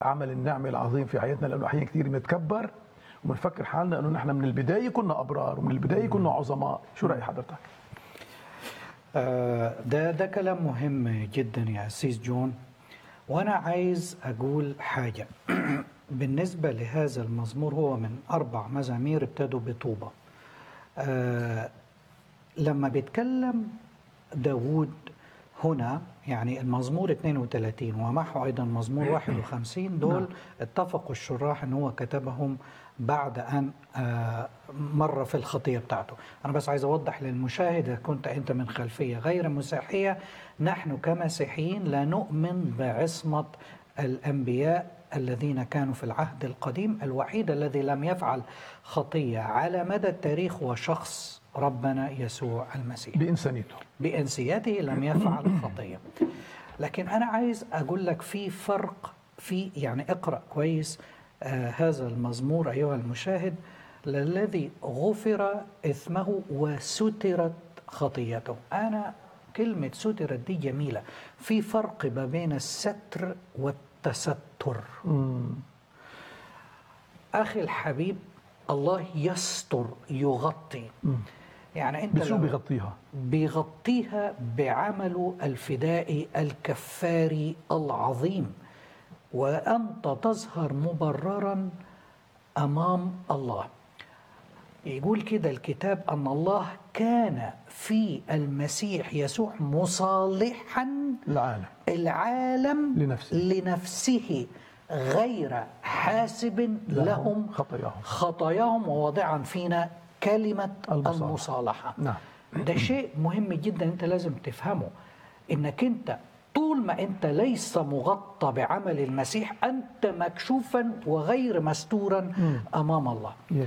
عمل النعمه العظيم في حياتنا لانه احيانا كثير بنتكبر وبنفكر حالنا انه نحن من البدايه كنا ابرار ومن البدايه كنا عظماء شو راي حضرتك آه، ده ده كلام مهم جدا يا أسيس جون وأنا عايز أقول حاجة بالنسبة لهذا المزمور هو من أربع مزامير ابتدوا بطوبة آه، لما بيتكلم داوود هنا يعني المزمور 32 ومعه أيضا مزمور 51 دول اتفقوا الشراح أن هو كتبهم بعد أن آه، مر في الخطية بتاعته أنا بس عايز أوضح للمشاهد إذا كنت أنت من خلفية غير مسيحية نحن كمسيحيين لا نؤمن بعصمة الأنبياء الذين كانوا في العهد القديم الوحيد الذي لم يفعل خطية على مدى التاريخ هو شخص ربنا يسوع المسيح بانسانيته بإنسيته لم يفعل خطية لكن أنا عايز أقول لك في فرق في يعني اقرأ كويس آه هذا المزمور أيها المشاهد الذي غفر إثمه وسترت خطيته أنا كلمة سترت دي جميلة في فرق ما بين الستر والتستر أخي الحبيب الله يستر يغطي يعني أنت بس شو لو- بيغطيها بيغطيها بعمله الفدائي الكفاري العظيم وانت تظهر مبررا امام الله يقول كده الكتاب ان الله كان في المسيح يسوع مصالحا العالم العالم لنفسه. لنفسه غير حاسب لهم خطاياهم. خطاياهم وواضعا فينا كلمة المصالحة. المصالحة نعم. ده شيء مهم جدا انت لازم تفهمه انك انت طول ما انت ليس مغطى بعمل المسيح انت مكشوفا وغير مستورا امام الله Yeah.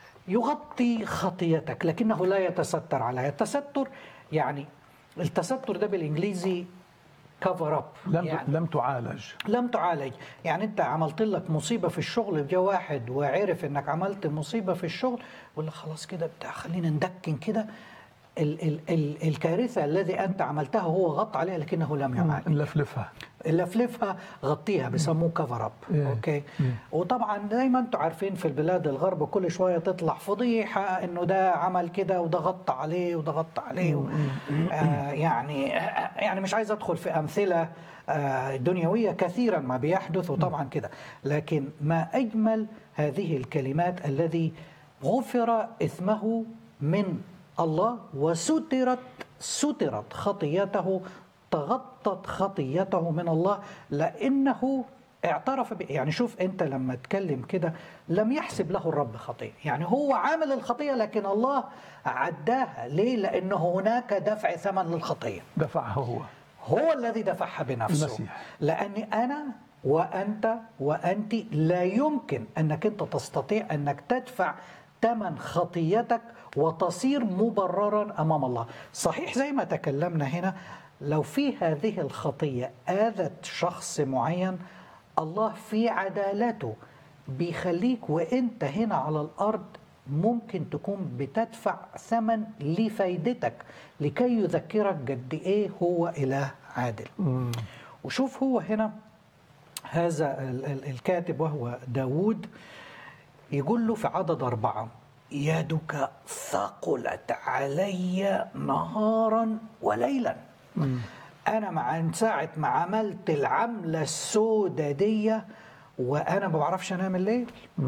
يغطي خطيتك لكنه لا يتستر عليها التستر يعني التستر ده بالانجليزي كفر اب لم يعني لم تعالج لم تعالج يعني انت عملت لك مصيبه في الشغل جه واحد وعرف انك عملت مصيبه في الشغل يقول لك خلاص كده بتاع خلينا ندكن كده ال ال ال الكارثه الذي انت عملتها هو غطى عليها لكنه لم يعالج نلفلفها لفلفها غطيها بيسموه كفر اب إيه. اوكي وطبعا زي ما انتم عارفين في البلاد الغرب كل شويه تطلع فضيحه انه ده عمل كده وده غطى عليه وده غطى عليه و... آه يعني آه يعني مش عايز ادخل في امثله آه دنيويه كثيرا ما بيحدث وطبعا كده لكن ما اجمل هذه الكلمات الذي غفر اثمه من الله وسترت سترت خطيته تغطت خطيته من الله لانه اعترف ب... يعني شوف انت لما تكلم كده لم يحسب له الرب خطيه يعني هو عامل الخطيه لكن الله عداها ليه لانه هناك دفع ثمن للخطيه دفعها هو هو الذي دفعها بنفسه المسيح. لاني انا وانت وانت لا يمكن انك انت تستطيع انك تدفع ثمن خطيتك وتصير مبررا امام الله صحيح زي ما تكلمنا هنا لو في هذه الخطيه اذت شخص معين الله في عدالته بيخليك وانت هنا على الارض ممكن تكون بتدفع ثمن لفايدتك لكي يذكرك قد ايه هو اله عادل وشوف هو هنا هذا ال- ال- الكاتب وهو داود يقول له في عدد أربعة يدك ثقلت علي نهارا وليلا أنا مع من ساعة ما عملت العملة السوداء دي وأنا ما بعرفش أنام الليل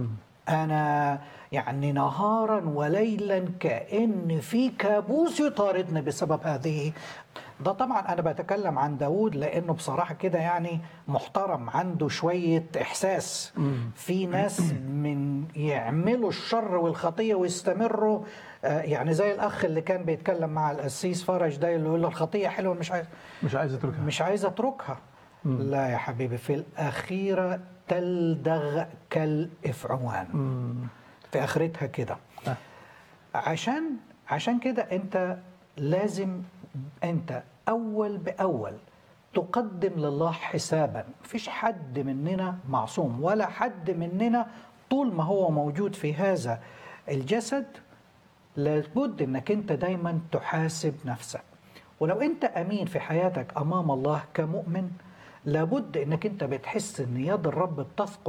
أنا يعني نهارا وليلا كأن في كابوس يطاردني بسبب هذه ده طبعا أنا بتكلم عن داود لأنه بصراحة كده يعني محترم عنده شوية إحساس في ناس من يعملوا الشر والخطية ويستمروا آه، يعني زي الأخ اللي كان بيتكلم مع القسيس فرج ده اللي يقول له الخطية حلوة مش عايز مش عايز اتركها مش عايز اتركها لا يا حبيبي في الأخيرة تلدغ كالإفعوان في آخرتها كده آه. عشان عشان كده أنت لازم أنت أول بأول تقدم لله حسابا مفيش حد مننا معصوم ولا حد مننا طول ما هو موجود في هذا الجسد لابد انك انت دايما تحاسب نفسك ولو انت امين في حياتك امام الله كمؤمن لابد انك انت بتحس ان يد الرب بتثقل